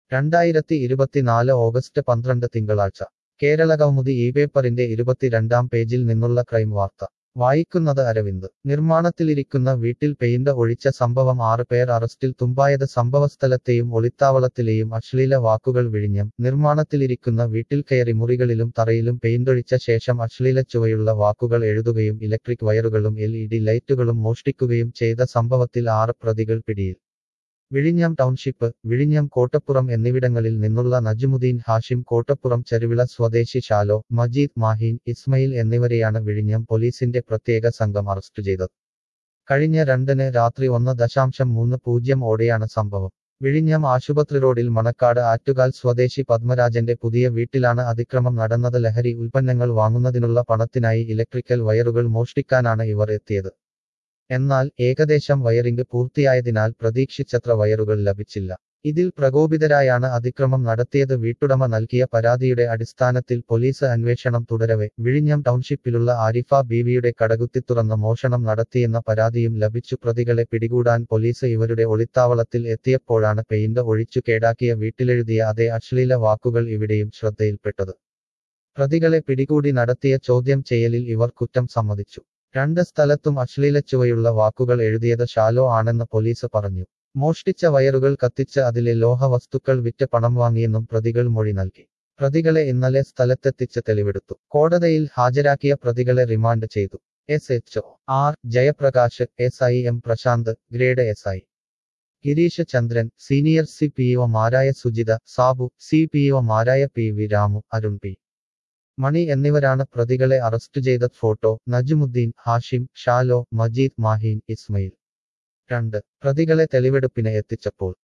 രണ്ടായിരത്തി ഇരുപത്തിനാല് ഓഗസ്റ്റ് പന്ത്രണ്ട് തിങ്കളാഴ്ച കേരള കൗമുദി ഈ പേപ്പറിന്റെ ഇരുപത്തിരണ്ടാം പേജിൽ നിന്നുള്ള ക്രൈം വാർത്ത വായിക്കുന്നത് അരവിന്ദ് നിർമ്മാണത്തിലിരിക്കുന്ന വീട്ടിൽ പെയിന്റ് ഒഴിച്ച സംഭവം ആറ് പേർ അറസ്റ്റിൽ തുമ്പായത് സംഭവസ്ഥലത്തെയും ഒളിത്താവളത്തിലെയും അശ്ലീല വാക്കുകൾ വിഴിഞ്ഞം നിർമ്മാണത്തിലിരിക്കുന്ന വീട്ടിൽ കയറി മുറികളിലും തറയിലും പെയിന്റൊഴിച്ച ശേഷം അശ്ലീല ചുവയുള്ള വാക്കുകൾ എഴുതുകയും ഇലക്ട്രിക് വയറുകളും എൽ ഇ ഡി ലൈറ്റുകളും മോഷ്ടിക്കുകയും ചെയ്ത സംഭവത്തിൽ ആറ് പ്രതികൾ പിടിയിൽ വിഴിഞ്ഞം ടൗൺഷിപ്പ് വിഴിഞ്ഞം കോട്ടപ്പുറം എന്നിവിടങ്ങളിൽ നിന്നുള്ള നജുമുദ്ദീൻ ഹാഷിം കോട്ടപ്പുറം ചെരുവിള സ്വദേശി ഷാലോ മജീദ് മാഹീൻ ഇസ്മയിൽ എന്നിവരെയാണ് വിഴിഞ്ഞം പോലീസിന്റെ പ്രത്യേക സംഘം അറസ്റ്റ് ചെയ്തത് കഴിഞ്ഞ രണ്ടിന് രാത്രി ഒന്ന് ദശാംശം മൂന്ന് പൂജ്യം ഓടെയാണ് സംഭവം വിഴിഞ്ഞം ആശുപത്രി റോഡിൽ മണക്കാട് ആറ്റുകാൽ സ്വദേശി പത്മരാജന്റെ പുതിയ വീട്ടിലാണ് അതിക്രമം നടന്നത് ലഹരി ഉൽപ്പന്നങ്ങൾ വാങ്ങുന്നതിനുള്ള പണത്തിനായി ഇലക്ട്രിക്കൽ വയറുകൾ മോഷ്ടിക്കാനാണ് ഇവർ എത്തിയത് എന്നാൽ ഏകദേശം വയറിംഗ് പൂർത്തിയായതിനാൽ പ്രതീക്ഷിച്ചത്ര വയറുകൾ ലഭിച്ചില്ല ഇതിൽ പ്രകോപിതരായാണ് അതിക്രമം നടത്തിയത് വീട്ടുടമ നൽകിയ പരാതിയുടെ അടിസ്ഥാനത്തിൽ പോലീസ് അന്വേഷണം തുടരവെ വിഴിഞ്ഞം ടൗൺഷിപ്പിലുള്ള ആരിഫ ബീവിയുടെ കടകുത്തി തുറന്ന് മോഷണം നടത്തിയെന്ന പരാതിയും ലഭിച്ചു പ്രതികളെ പിടികൂടാൻ പോലീസ് ഇവരുടെ ഒളിത്താവളത്തിൽ എത്തിയപ്പോഴാണ് പെയിന്റ് ഒഴിച്ചു കേടാക്കിയ വീട്ടിലെഴുതിയ അതേ അശ്ലീല വാക്കുകൾ ഇവിടെയും ശ്രദ്ധയിൽപ്പെട്ടത് പ്രതികളെ പിടികൂടി നടത്തിയ ചോദ്യം ചെയ്യലിൽ ഇവർ കുറ്റം സമ്മതിച്ചു രണ്ട് സ്ഥലത്തും അശ്ലീലച്ചുവയുള്ള വാക്കുകൾ എഴുതിയത് ഷാലോ ആണെന്ന് പോലീസ് പറഞ്ഞു മോഷ്ടിച്ച വയറുകൾ കത്തിച്ച് അതിലെ ലോഹവസ്തുക്കൾ വിറ്റ് പണം വാങ്ങിയെന്നും പ്രതികൾ മൊഴി നൽകി പ്രതികളെ ഇന്നലെ സ്ഥലത്തെത്തിച്ച് തെളിവെടുത്തു കോടതിയിൽ ഹാജരാക്കിയ പ്രതികളെ റിമാൻഡ് ചെയ്തു S H R Jayaprakash S I M Prashanth grade S I Girish Chandran senior C P ഒമാരായ സുജിത സാബു സി പി ഒമാരായ P V Ramu Arun P Mani എന്നിവരാണ് പ്രതികളെ അറസ്റ്റ് ചെയ്ത ഫോട്ടോ നജുമുദ്ദീൻ ഹാഷിം ഷാലോ മജീദ് മാഹീൻ ഇസ്മയിൽ രണ്ട് പ്രതികളെ തെളിവെടുപ്പിന് എത്തിച്ചപ്പോൾ